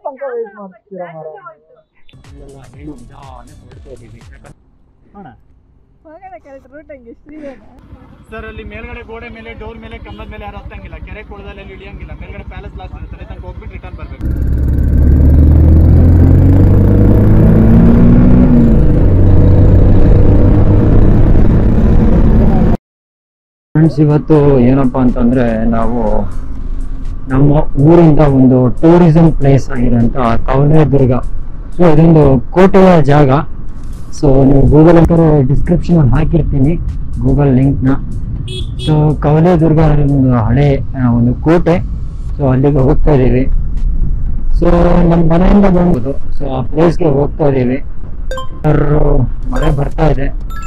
ತನಕ ವೇಟ್ ಮಾಡ್ತೀರಾ ಮರ ಇಲ್ಲೆಲ್ಲ ಹೇಳಿ ನಿಧಾನ ಹೊರಡ್ತಾ ಇದ್ದೀವಿ ಯಾಕಂದ್ರೆ ಹೋಗೋಣ ಕರೆಕ್ಟ್ ರೂಟ್ ಹಂಗೆ ಶ್ರೀವೇಣ ಸರ್ ಅಲ್ಲಿ ಮೇಲ್ಗಡೆ ಗೋಡೆ ಮೇಲೆ ಡೋರ್ ಮೇಲೆ ಕಂಬದ ಮೇಲೆ ಯಾರು ಹತ್ತಂಗಿಲ್ಲ ಕೆರೆ ಕೊಳದಲ್ಲಿ ಅಲ್ಲಿ ಇಳಿಯಂಗಿಲ್ಲ ಮೇಲ್ಗಡೆ ಪ್ಯಾಲೇಸ್ ಲಾಸ್ಟ್ ಇರುತ್ತೆ ತನಕ ಹೋಗ್ಬಿಟ್ಟು ರಿಟರ್ನ್ ಬರಬೇಕು ಫ್ರೆಂಡ್ಸ್ ಇವತ್ತು ಏನಪ್ಪ ಅಂತಂದ್ರೆ ನಾವು ನಮ್ಮ ಊರಿಂದ ಒಂದು ಟೂರಿಸಂ ಪ್ಲೇಸ್ ಆಗಿರೋಂಥ ಕವಲೇದುರ್ಗ ಸೊ ಇದೊಂದು ಕೋಟೆಯ ಜಾಗ ಸೊ ನೀವು ಗೂಗಲ್ ಡಿಸ್ಕ್ರಿಪ್ಷನ್ ಅಲ್ಲಿ ಹಾಕಿರ್ತೀನಿ ಗೂಗಲ್ ಲಿಂಕ್ನ ಸೊ ಕವಲೇದುರ್ಗ ಒಂದು ಹಳೆ ಆ, ಒಂದು ಕೋಟೆ ಸೊ ಅಲ್ಲಿಗೆ ಹೋಗ್ತಾ ಇದ್ದೀವಿ ಸೊ ನಮ್ಮ ಮನೆಯಿಂದ ಬಂದ್ಬೋದು ಸೊ ಆ ಪ್ಲೇಸ್ಗೆ ಹೋಗ್ತಾ ಇದ್ದೀವಿ ಸರ್ ಮಳೆ ಬರ್ತಾ ಇದೆ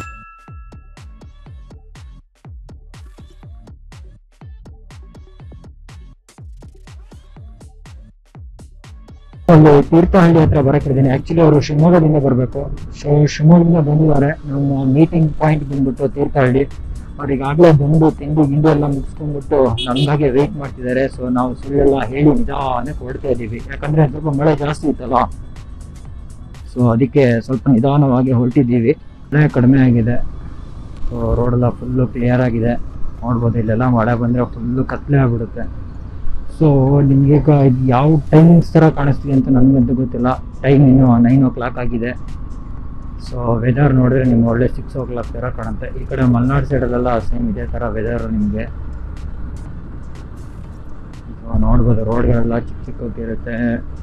ಒಂದು ತೀರ್ಥಹಳ್ಳಿ ಹತ್ರ ಬರಕ್ಕಿದ್ದೀನಿ ಆಕ್ಚುಲಿ ಅವರು ಶಿವಮೊಗ್ಗದಿಂದ ಬರಬೇಕು ಸೊ ಶಿವಮೊಗ್ಗದಿಂದ ಬಂದಿದ್ದಾರೆ ನಮ್ಮ ಮೀಟಿಂಗ್ ಪಾಯಿಂಟ್ ಬಂದ್ಬಿಟ್ಟು ತೀರ್ಥಹಳ್ಳಿ ಅವ್ರು ಈಗಾಗಲೇ ಬಂದು ತಿಂದು ಗಿಂಡು ಎಲ್ಲ ಮುಗಿಸ್ಕೊಂಡ್ಬಿಟ್ಟು ನಮ್ಗಾಗೆ ವೆಯ್ಟ್ ಮಾಡ್ತಿದ್ದಾರೆ ಸೊ ನಾವು ಸುಳ್ಳೆಲ್ಲ ಹೇಳಿ ನಿಧಾನಕ್ಕೆ ಹೊರಡ್ತಾ ಇದ್ದೀವಿ ಯಾಕಂದ್ರೆ ಸ್ವಲ್ಪ ಮಳೆ ಜಾಸ್ತಿ ಇತ್ತಲ್ಲ ಸೊ ಅದಕ್ಕೆ ಸ್ವಲ್ಪ ನಿಧಾನವಾಗಿ ಹೊರಟಿದ್ದೀವಿ ಮಳೆ ಕಡಿಮೆ ಆಗಿದೆ ಸೊ ರೋಡೆಲ್ಲ ಫುಲ್ಲು ಕ್ಲಿಯರ್ ಆಗಿದೆ ನೋಡ್ಬೋದು ಇಲ್ಲೆಲ್ಲ ಮಳೆ ಬಂದರೆ ಫುಲ್ಲು ಕತ್ಲೆ ಆಗ್ಬಿಡುತ್ತೆ ಸೊ ನಿಮಗೆ ಈಗ ಇದು ಯಾವ ಟೈಮಿಂಗ್ಸ್ ಥರ ಕಾಣಿಸ್ತಿದೆ ಅಂತ ನನಗಂತೂ ಗೊತ್ತಿಲ್ಲ ಟೈಮ್ ಇನ್ನು ನೈನ್ ಓ ಕ್ಲಾಕ್ ಆಗಿದೆ ಸೊ ವೆದರ್ ನೋಡಿದ್ರೆ ನಿಮ್ಗೆ ಒಳ್ಳೆ ಸಿಕ್ಸ್ ಓ ಕ್ಲಾಕ್ ಥರ ಕಾಣುತ್ತೆ ಈ ಕಡೆ ಮಲೆನಾಡು ಸೈಡಲ್ಲೆಲ್ಲ ಸೇಮ್ ಇದೇ ಥರ ವೆದರ್ ನಿಮಗೆ ಸೊ ನೋಡ್ಬೋದು ರೋಡ್ಗಳೆಲ್ಲ ಚಿಕ್ಕ ಚಿಕ್ಕಕ್ಕಿರುತ್ತೆ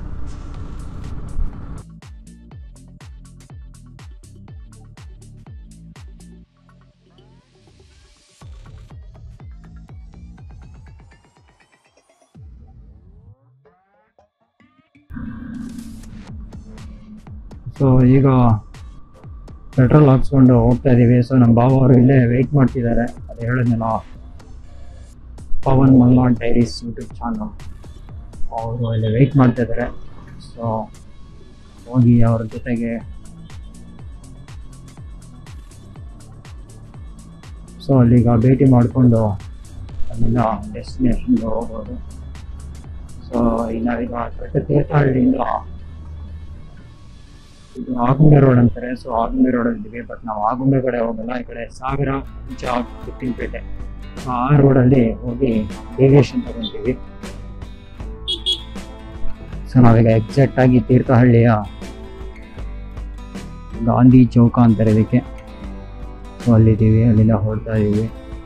ಸೊ ಈಗ ಪೆಟ್ರೋಲ್ ಹಾಕ್ಸ್ಕೊಂಡು ಹೋಗ್ತಾ ಇದ್ದೀವಿ ಸೊ ನಮ್ಮ ಬಾವ ಅವರು ಇಲ್ಲೇ ವೆಯ್ಟ್ ಮಾಡ್ತಿದ್ದಾರೆ ಅದು ಹೇಳಿದ್ನಲ್ಲ Pavan Malnad diaries YouTube channel ಅವರು ಇಲ್ಲಿ ವೆಯ್ಟ್ ಮಾಡ್ತಾ ಇದ್ದಾರೆ ಸೊ ಹೋಗಿ ಅವ್ರ ಜೊತೆಗೆ ಸೊ ಅಲ್ಲಿಗ ಭೇಟಿ ಮಾಡಿಕೊಂಡು ಅಲ್ಲಿಂದ ಡೆಸ್ಟಿನೇಷನ್ಗೆ ಹೋಗ್ಬೋದು ಸೊ ಈಗ ನಾವೀಗ ದೊಡ್ಡ ತೀರ್ಥಹಳ್ಳಿಯಿಂದ ಇದು ಆಗುಂಬೆ ರೋಡ್ ಅಂತಾರೆ ಸೊ ಆಗುಂಬೆ ರೋಡ್ ಇದ್ದೀವಿ ಬಟ್ ನಾವು ಆಗುಂಬೆ ಕಡೆ ಹೋಗಲ್ಲ ಈ ಕಡೆ ಸಾಗರ ಹುಂಚ ಪುತ್ತಿನಪೇಟೆ ಆ ರೋಡಲ್ಲಿ ಹೋಗಿ ಏವಿಯೇಷನ್ ತಗೊಂತೀವಿ ಸೊ ನಾವೀಗ ಎಕ್ಸಾಕ್ಟ್ ಆಗಿ ತೀರ್ಥಹಳ್ಳಿಯ ಗಾಂಧಿ ಚೌಕ ಅಂತಾರೆ ಇದಕ್ಕೆ ಸೊ ಅಲ್ಲಿದ್ದೀವಿ ಅಲ್ಲಿಂದ ಹೊರಡ್ತಾ ಇದ್ದೀವಿ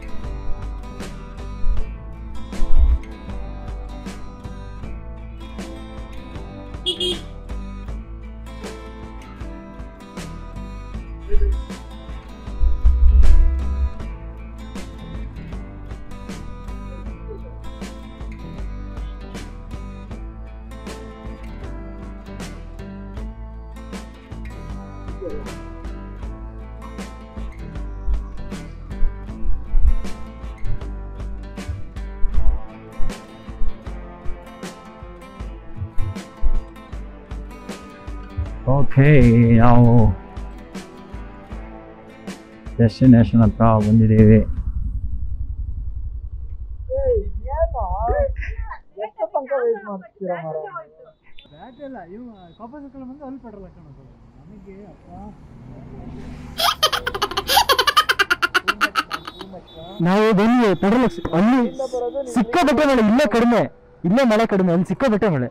ಓಕೆ ನಾವು ಡೆಸ್ಟಿನೇಷನ್ ಹತ್ರ ಬಂದಿದ್ದೀವಿ ಏಯ್ ಏನೋ ಎಷ್ಟು ತನಕ ವೇಟ್ ಮಾಡ್ತೀರಾ ಮರ ಬ್ಯಾಟ್ ಇಲ್ಲ ಇವ್ ಕಾಪರ್ ಸರ್ಕಲ್ ಬಂದು ಅಲ್ಲಿ ಪೆಟ್ರೋಲ್ ಹಾಕೋಣ ನಮಗೆ ಅಪ್ಪ ನಾವು ಬನ್ನಿ ಪೆಟ್ರೋಲ್ ಅಲ್ಲಿ ಸಿಕ್ಕಾಪಟ್ಟೆ ಮಳೆ ಇಲ್ಲೇ ಕಡಿಮೆ ಇಲ್ಲೇ ಮಳೆ ಕಡಿಮೆ ಅಲ್ಲಿ ಸಿಕ್ಕಾಪಟ್ಟೆ ಮಳೆ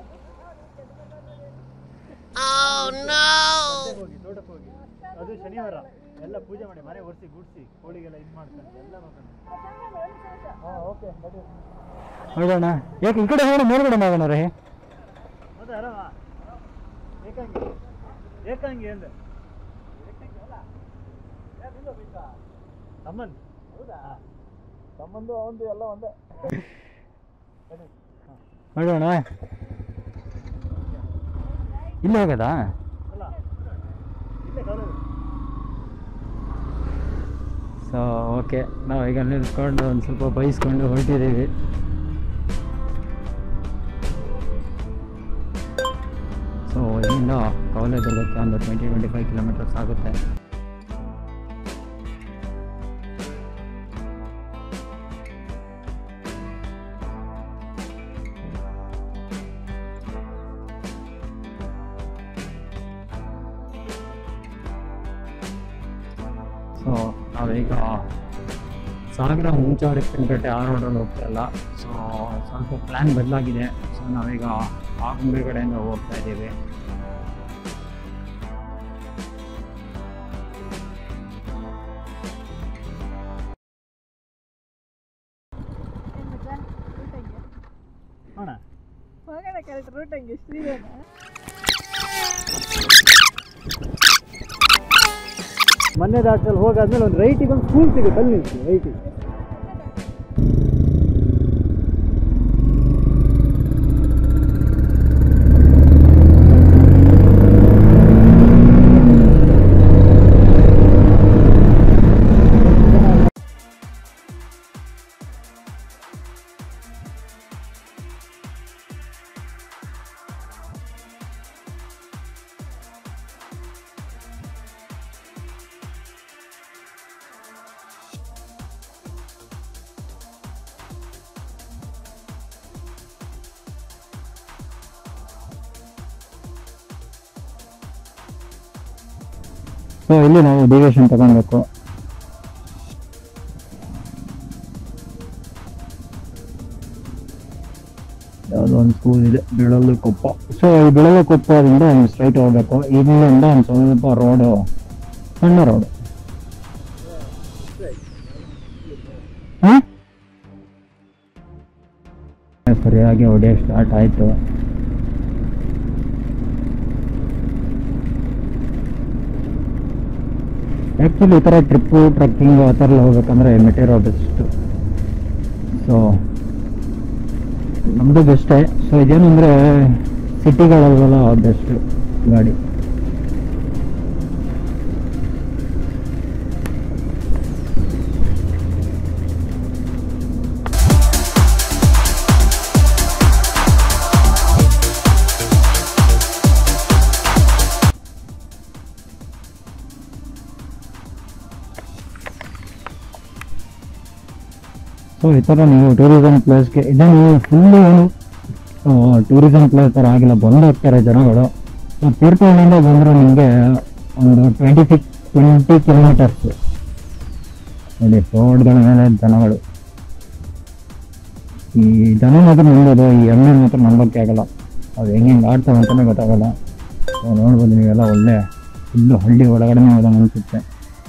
ಹೋಗಿ ತೋಟಕ್ಕೆ ಹೋಗಿ ಅದು ಶನಿವಾರ ಎಲ್ಲ ಪೂಜೆ ಮಾಡಿ ಮನೆ ಒರೆಸಿ ಗುಡಿಸಿ ಕೋಳಿಗೆಲ್ಲ ಇದು ಮಾಡ್ಕೊಂಡು ಎಲ್ಲ ಮಾಡ್ಕೊಂಡು ಹಾಂ ಓಕೆ ನಡಿ ಹೋಗೋಣ ಯಾಕೆ ಈ ಕಡೆ ಹೋಗೋಣ ಮೇಲ್ಗಡೆ ಮಾಡೋಣ ರೇ ಹೌದಾ ಆರಾಮ ಏಕಾಂಗಿ ಏಕಾಂಗಿ ಅಂದೆ ತಮ್ಮನ್ ಹೌದಾ ಸಂಬಂಧ ಒಂದು ಎಲ್ಲ ಒಂದೇ ನೋಡೋಣ ಇಲ್ಲಿ ಹೋಗೋದಾ ಸೊ ಓಕೆ ನಾವು ಈಗ ನಿಲ್ಸ್ಕೊಂಡು ಒಂದು ಸ್ವಲ್ಪ ಬೈಸ್ಕೊಂಡು ಹೊರಟಿದ್ದೀವಿ ಸೊ ಇಲ್ಲಿಂದ ಕವಲೆದುರ್ಗಕ್ಕೆ ಒಂದು ಟ್ವೆಂಟಿ ಟ್ವೆಂಟಿ ಫೈವ್ ಕಿಲೋಮೀಟರ್ಸ್ ಆಗುತ್ತೆ ಸೊ ನಾವೀಗ ಸಾಗರ ಮುಂಚೂರಿ ಪೇಟೆ ಆ ರೋಡಲ್ಲಿ ಹೋಗ್ತಾ ಇಲ್ಲ ಸೊ ಸ್ವಲ್ಪ ಪ್ಲ್ಯಾನ್ ಬದಲಾಗಿದೆ ಸೊ ನಾವೀಗ ಆಗಂಬಿ ಕಡೆಯಿಂದ ಹೋಗ್ತಾ ಇದ್ದೀವಿ ಅಣ್ಣ ಹೋಗೋಣ ಕರೆಕ್ಟ್ ರೂಟ್ ಹಂಗೆ ಶ್ರೀವೇನ ಮೊನ್ನೆ ದಾಟಲ್ಲಿ ಹೋಗಾದ್ಮೇಲೆ ಒಂದು ರೈಟಿಗೆ ಒಂದು ಸ್ಕೂಲ್ ಸಿಗುತ್ತೆ ಅಲ್ಲಿ ನಿಲ್ಸಿ ರೈಟಿಗೆ ಸೊ ಇಲ್ಲಿ ನಾವು ಡಿವಿಷನ್ ತಗೊಳ್ಬೇಕು ಯಾವುದೋ ಒಂದು ಸ್ಕೂಲ್ ಇದೆ ಬಿಳಲು ಕೊಪ್ಪ ಸೊ ಈ ಬಿಳಲು ಕೊಪ್ಪದಿಂದ ಸ್ಟ್ರೈಟ್ ಹೋಗ್ಬೇಕು ಇಲ್ಲಿಂದ ಒಂದು ಸ್ವಲ್ಪ ರೋಡು ಸಣ್ಣ ರೋಡು ಸರಿಯಾಗಿ ಹೊಡೆಯೋಕೆ ಸ್ಟಾರ್ಟ್ ಆಯಿತು ಆ್ಯಕ್ಚುಲಿ ಈ ಥರ ಟ್ರಿಪ್ಪು ಟ್ರಕ್ಕಿಂಗ್ ಆ ಥರ ಎಲ್ಲ ಹೋಗ್ಬೇಕಂದ್ರೆ ಮೆಟೀರಿಯೋ ಬೆಸ್ಟ್ ಸೊ ನಮ್ಮದು ಬೆಸ್ಟೇ ಸೊ ಇದೇನಂದರೆ ಸಿಟಿಗಳಲ್ಲೆಲ್ಲ ಬೆಸ್ಟ್ ಗಾಡಿ ಸೊ ಈ ಥರ ನೀವು ಟೂರಿಸಂ ಪ್ಲೇಸ್ಗೆ ಇದೇ ನೀವು ಫುಲ್ಲು ಏನು ಟೂರಿಸಂ ಪ್ಲೇಸ್ ಥರ ಆಗಿಲ್ಲ ಬಂದು ಹೋಗ್ತಾರೆ ಜನಗಳು ಸೊ ತೀರ್ಥಹಳ್ಳಿಯಿಂದ ಬಂದರೆ ನಿಮಗೆ ಒಂದು ಟ್ವೆಂಟಿ ಸಿಕ್ಸ್ ಟ್ವೆಂಟಿ ಕಿಲೋಮೀಟರ್ಸ್ ನೋಡಿ ರೋಡ್ಗಳ ಮೇಲೆ ಜನಗಳು ಈ ಜನ ಮಾತ್ರ ನಂಬೋದು ಈ ಎಮ್ಮೆ ಮಾತ್ರ ನಂಬೋಕ್ಕೆ ಆಗಲ್ಲ ಅದು ಹೆಂಗೆ ಹೆಂಗೆ ಆಡ್ತವೆ ಅಂತಲೇ ಗೊತ್ತಾಗಲ್ಲ ಸೊ ನೋಡ್ಬೋದು ನೀವೆಲ್ಲ ಒಳ್ಳೆ ಫುಲ್ಲು ಹಳ್ಳಿ ಒಳಗಡೆ ಹೋದಂಗೆ ಅನಿಸುತ್ತೆ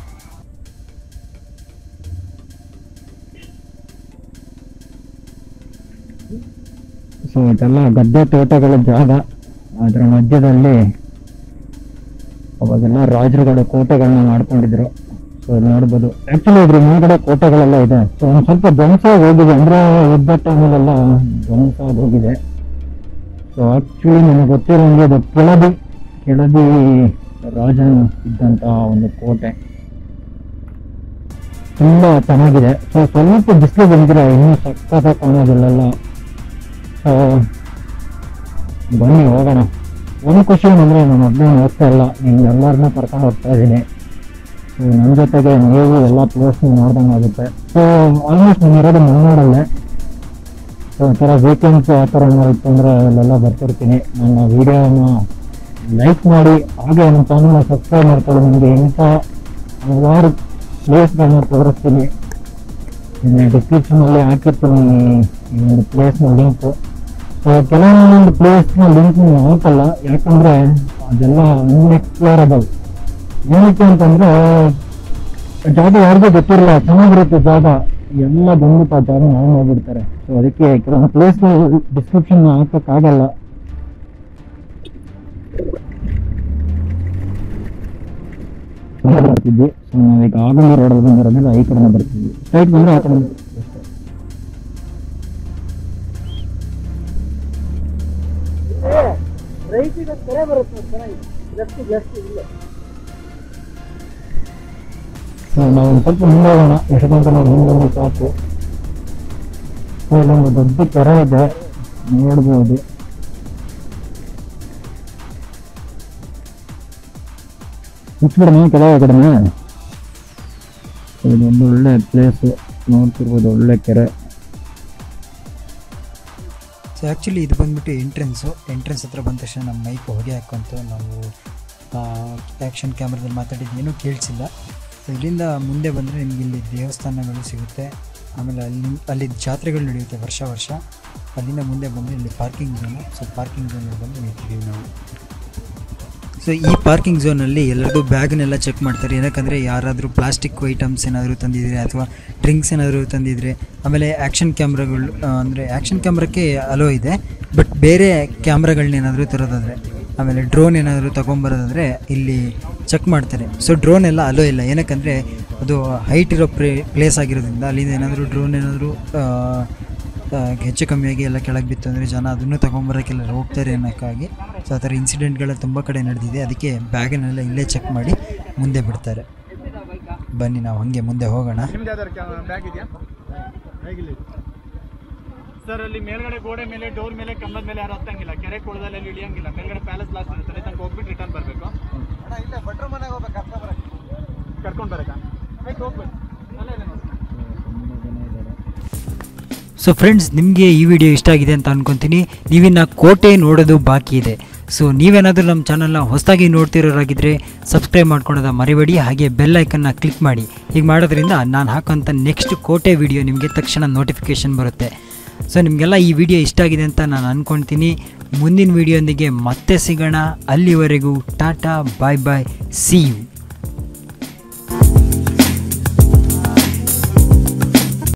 ಸೊ ಇದೆಲ್ಲ ಗದ್ದೆ ತೋಟಗಳ ಜಾಗ ಅದರ ಮಧ್ಯದಲ್ಲಿ ಅವಾಗೆಲ್ಲ ರಾಜರುಗಳು ಕೋಟೆಗಳನ್ನ ಮಾಡ್ಕೊಂಡಿದ್ರು ಸೊ ನೋಡ್ಬೋದು ಆ್ಯಕ್ಚುಲಿ ಇದ್ರ ಮುಂದ್ಗಡೆ ಕೋಟೆಗಳೆಲ್ಲ ಇದೆ ಸೊ ಒಂದು ಸ್ವಲ್ಪ ಧ್ವಂಸ ಹೋಗಿದೆ ಅಂದ್ರೆ ಯುದ್ಧ ಟೈಮಲ್ಲೆಲ್ಲ ಧ್ವಂಸ ಹೋಗಿದೆ ಸೊ ಆ್ಯಕ್ಚುಲಿ ನನಗೆ ಗೊತ್ತಿರೋಂಗೆ ಅದು ಕೆಳದಿ ಕೆಳದಿ ರಾಜನ ಇದ್ದಂತಹ ಒಂದು ಕೋಟೆ ತುಂಬ ಚೆನ್ನಾಗಿದೆ ಸೊ ಸ್ವಲ್ಪ ಬಿಸಿಲು ಬಂದಿರೋ ಇನ್ನೂ ಸಕ್ಕತ್ತಾಗಿ ಕಾಣೋದಿಲ್ಲೆಲ್ಲ ಸೊ ಬನ್ನಿ ಹೋಗೋಣ ಒಂದು ಖುಷಿ ಏನಂದ್ರೆ ನಾನು ಒಬ್ಬನೇ ಹೋಗ್ತಾ ಇಲ್ಲ ನೀವು ಎಲ್ಲರನ್ನ ಕರ್ಕೊಂಡು ಹೋಗ್ತಾ ಇದ್ದೀನಿ ಸೊ ನನ್ನ ಜೊತೆಗೆ ನೀವು ಎಲ್ಲ ಪ್ಲೇಸ್ನ ನೋಡ್ದಂಗೆ ಆಗುತ್ತೆ ಸೊ ಆಲ್ಮೋಸ್ಟ್ ನಾನು ಇರೋದು ಮಲೆನಾಡಲ್ಲೇ ಸೊ ಆ ಥರ ವೀಕೆಂಡ್ಸ್ ಆ ಥರ ಏನಾರು ಅಂದರೆ ಅಲ್ಲೆಲ್ಲ ಬರ್ತಿರ್ತೀನಿ ನನ್ನ ವೀಡಿಯೋನ ಲೈಕ್ ಮಾಡಿ ಹಾಗೆ ನನ್ನ ಚಾನಲ್ನ ಸಬ್ಸ್ಕ್ರೈಬ್ ಮಾಡ್ಕೊಳ್ಳಿ ನಿಮಗೆ ಇಂಥ ಹಲವಾರು ಪ್ಲೇಸ್ಗಳನ್ನ ತೋರಿಸ್ತೀನಿ ಡಿಸ್ಕ್ರಿಪ್ಷನಲ್ಲಿ ಹಾಕಿರ್ತೀನಿ ಈ ಒಂದು ಪ್ಲೇಸ್ನ ಲಿಂಕು ಸೊ ಕೆಲವೊಂದೊಂದು ಪ್ಲೇಸ್ನ ಲಿಂಕ್ ಹಾಕಲ್ಲ ಯಾಕಂದ್ರೆ ಅದೆಲ್ಲ ಅನ್ಎಕ್ಸ್ಪ್ಲೋರಬಲ್ ಏನಕ್ಕೆ ಅಂತಂದ್ರೆ ಜಾಗ ಯಾರಿಗೂ ಗೊತ್ತಿರಲ್ಲ ಚೆನ್ನಾಗಿರುತ್ತೆ ಜಾಗ ಎಲ್ಲ ಬಂದ್ಬಿಟ್ಟು ಆ ಜಾಗ ನಾವು ಹೋಗ್ಬಿಡ್ತಾರೆ ಸೊ ಅದಕ್ಕೆ ಕೆಲವೊಂದು ಪ್ಲೇಸ್ನ ಡಿಸ್ಕ್ರಿಪ್ಷನ್ ಹಾಕಕ್ಕಾಗಲ್ಲ ಬರ್ತಿದ್ವಿ ಸೊ ನಾವೀಗ ಆಗಲಿ ರೋಡಲ್ಲಿ ಬಂದಿರೋದ್ರಿಂದ ಈ ಕಡೆ ಬರ್ತಿದ್ವಿ ಸ್ಟ್ರೈಟ್ ಬಂದ್ರೆ ಆ ಕಡೆ ಅಷ್ಟೇ ರೈಟಿಗೆ ಒಂದು ಕೆರೆ ಬರುತ್ತೆ ನೋಡಿ ಚೆನ್ನಾಗಿದೆ ಲೆಫ್ಟ್ ಲೆಫ್ಟ್ ಇಲ್ಲ ಸೊ ನಾವು ಒಂದು ಸ್ವಲ್ಪ ಮುಂದೆ ಹೋಗೋಣ ಎಷ್ಟೊಂತ ನಾವು ಮುಂದೆ ಹೋಗಿ ಸಾಕು ಸೊ ಇಲ್ಲೊಂದು ದೊಡ್ಡ ಕೆರೆ ಇದೆ ನೋಡ್ಬೋದು ಮುಚ್ಚಿಬಿಡೋಣ ಕೆಳಗೆ ಕಡೆನೆ ಇದೊಂದು ಒಳ್ಳೆ ಪ್ಲೇಸು ನೋಡ್ತಿರ್ಬೋದು ಒಳ್ಳೆ ಕೆರೆ ಸೊ ಆ್ಯಕ್ಚುಲಿ ಇದು ಬಂದ್ಬಿಟ್ಟು ಎಂಟ್ರೆನ್ಸು ಎಂಟ್ರೆನ್ಸ್ ಹತ್ರ ಬಂದ ತಕ್ಷಣ ನಮ್ಮ ಮೈಕ್ ಹೊಗೆ ಹಾಕೊಂತು ನಾವು ಆ್ಯಕ್ಷನ್ ಕ್ಯಾಮ್ರಾದಲ್ಲಿ ಮಾತಾಡಿದ್ದು ಏನೂ ಕೇಳಿಸಿಲ್ಲ ಸೊ ಇಲ್ಲಿಂದ ಮುಂದೆ ಬಂದರೆ ನಿಮ್ಗೆ ಇಲ್ಲಿ ದೇವಸ್ಥಾನಗಳು ಸಿಗುತ್ತೆ ಆಮೇಲೆ ಅಲ್ಲಿ ಅಲ್ಲಿ ಜಾತ್ರೆಗಳು ನಡೆಯುತ್ತೆ ವರ್ಷ ವರ್ಷ ಅಲ್ಲಿಂದ ಮುಂದೆ ಬಂದರೆ ಇಲ್ಲಿ ಪಾರ್ಕಿಂಗ್ ಝೋನು ಸೊ ಪಾರ್ಕಿಂಗ್ ಝೋನಲ್ಲಿ ಬಂದು ನಿಂತಿದ್ದೀವಿ ನಾವು ಸೊ ಈ ಪಾರ್ಕಿಂಗ್ ಝೋನಲ್ಲಿ ಎಲ್ಲರದು ಬ್ಯಾಗ್ನೆಲ್ಲ ಚೆಕ್ ಮಾಡ್ತಾರೆ ಏನಕ್ಕಂದರೆ ಯಾರಾದರೂ ಪ್ಲಾಸ್ಟಿಕ್ ಐಟಮ್ಸ್ ಏನಾದರೂ ತಂದಿದ್ರೆ ಅಥವಾ ಡ್ರಿಂಕ್ಸ್ ಏನಾದರೂ ತಂದಿದ್ರೆ ಆಮೇಲೆ ಆ್ಯಕ್ಷನ್ ಕ್ಯಾಮ್ರಾಗಳು ಅಂದರೆ ಆ್ಯಕ್ಷನ್ ಕ್ಯಾಮ್ರಕ್ಕೆ ಅಲೋ ಇದೆ ಬಟ್ ಬೇರೆ ಕ್ಯಾಮ್ರಾಗಳನ್ನೇನಾದರೂ ತರೋದಾದರೆ ಆಮೇಲೆ ಡ್ರೋನ್ ಏನಾದರೂ ತೊಗೊಂಬರೋದಾದರೆ ಇಲ್ಲಿ ಚೆಕ್ ಮಾಡ್ತಾರೆ ಸೊ ಡ್ರೋನ್ ಎಲ್ಲ ಅಲೋ ಇಲ್ಲ ಏನಕ್ಕಂದರೆ ಅದು ಹೈಟ್ ಇರೋ ಪ್ಲೇ ಪ್ಲೇಸ್ ಆಗಿರೋದ್ರಿಂದ ಅಲ್ಲಿಂದ ಏನಾದರೂ ಡ್ರೋನ್ ಏನಾದರೂ ಹೆಚ್ಚು ಕಮ್ಮಿಯಾಗಿ ಎಲ್ಲ ಕೆಳಗೆ ಬಿತ್ತು ಅಂದರೆ ಜನ ಅದನ್ನು ತೊಗೊಂಬರೋಕ್ಕೆಲ್ಲ ಹೋಗ್ತಾರೆ ಅನ್ನೋಕ್ಕಾಗಿ ಸೊ ಆ ಥರ ಇನ್ಸಿಡೆಂಟ್ಗಳು ತುಂಬ ಕಡೆ ನಡೆದಿದೆ ಅದಕ್ಕೆ ಬ್ಯಾಗನ್ನೆಲ್ಲ ಇಲ್ಲೇ ಚೆಕ್ ಮಾಡಿ ಮುಂದೆ ಬಿಡ್ತಾರೆ ಬನ್ನಿ ನಾವು ಹಾಗೆ ಮುಂದೆ ಹೋಗೋಣ ನಿಮ್ದು ಯಾವ್ದಾರು ಬ್ಯಾಗ್ ಇದೆಯಾ ಬ್ಯಾಗ್ ಇಲ್ಲಿ ಸರ್ ಅಲ್ಲಿ ಮೇಲ್ಗಡೆ ಗೋಡೆ ಮೇಲೆ ಡೋರ್ ಮೇಲೆ ಕಂಬದ ಮೇಲೆ ಯಾರು ಹತ್ತಂಗಿಲ್ಲ ಕೆರೆ ಕೊಳದಲ್ಲಿ ಅಲ್ಲಿ ಇಳಿಯಂಗಿಲ್ಲ ಮೇಲ್ಗಡೆ ಪ್ಯಾಲೇಸ್ ಗ್ಲಾಸ್ ಇರುತ್ತೆ ಅಲ್ಲಿ ತನಕ ಹೋಗ್ಬಿಟ್ಟು ರಿಟರ್ನ್ ಬರಬೇಕು ಕರ್ಕೊಂಡು ಬರಬೇಕಾ ಆಯ್ತು ಹೋಗ್ಬೇಕು ಅಲ್ಲೇ ಇದೆ ನೋಡಿ ಸೊ ಫ್ರೆಂಡ್ಸ್ ನಿಮಗೆ ಈ ವಿಡಿಯೋ ಇಷ್ಟ ಆಗಿದೆ ಅಂತ ಅನ್ಕೊತೀನಿ ನೀವಿನ್ನು ಕೋಟೆ ನೋಡೋದು ಬಾಕಿ ಇದೆ ಸೊ ನೀವೇನಾದರೂ ನಮ್ಮ ಚಾನಲ್ನ ಹೊಸದಾಗಿ ನೋಡ್ತಿರೋರಾಗಿದ್ದರೆ ಸಬ್ಸ್ಕ್ರೈಬ್ ಮಾಡ್ಕೊಳೋದ ಮರಿಬೇಡಿ ಹಾಗೆ ಬೆಲ್ ಐಕನ್ನ ಕ್ಲಿಕ್ ಮಾಡಿ ಹೀಗೆ ಮಾಡೋದ್ರಿಂದ ನಾನು ಹಾಕೋಂಥ ನೆಕ್ಸ್ಟ್ ಕೋಟೆ ವಿಡಿಯೋ ನಿಮಗೆ ತಕ್ಷಣ ನೋಟಿಫಿಕೇಷನ್ ಬರುತ್ತೆ ಸೊ ನಿಮಗೆಲ್ಲ ಈ ವಿಡಿಯೋ ಇಷ್ಟ ಆಗಿದೆ ಅಂತ ನಾನು ಅಂದ್ಕೊಳ್ತೀನಿ ಮುಂದಿನ ವಿಡಿಯೋಂದಿಗೆ ಮತ್ತೆ ಸಿಗೋಣ ಅಲ್ಲಿವರೆಗೂ ಟಾಟಾ ಬಾಯ್ ಬಾಯ್ ಸಿ ಯು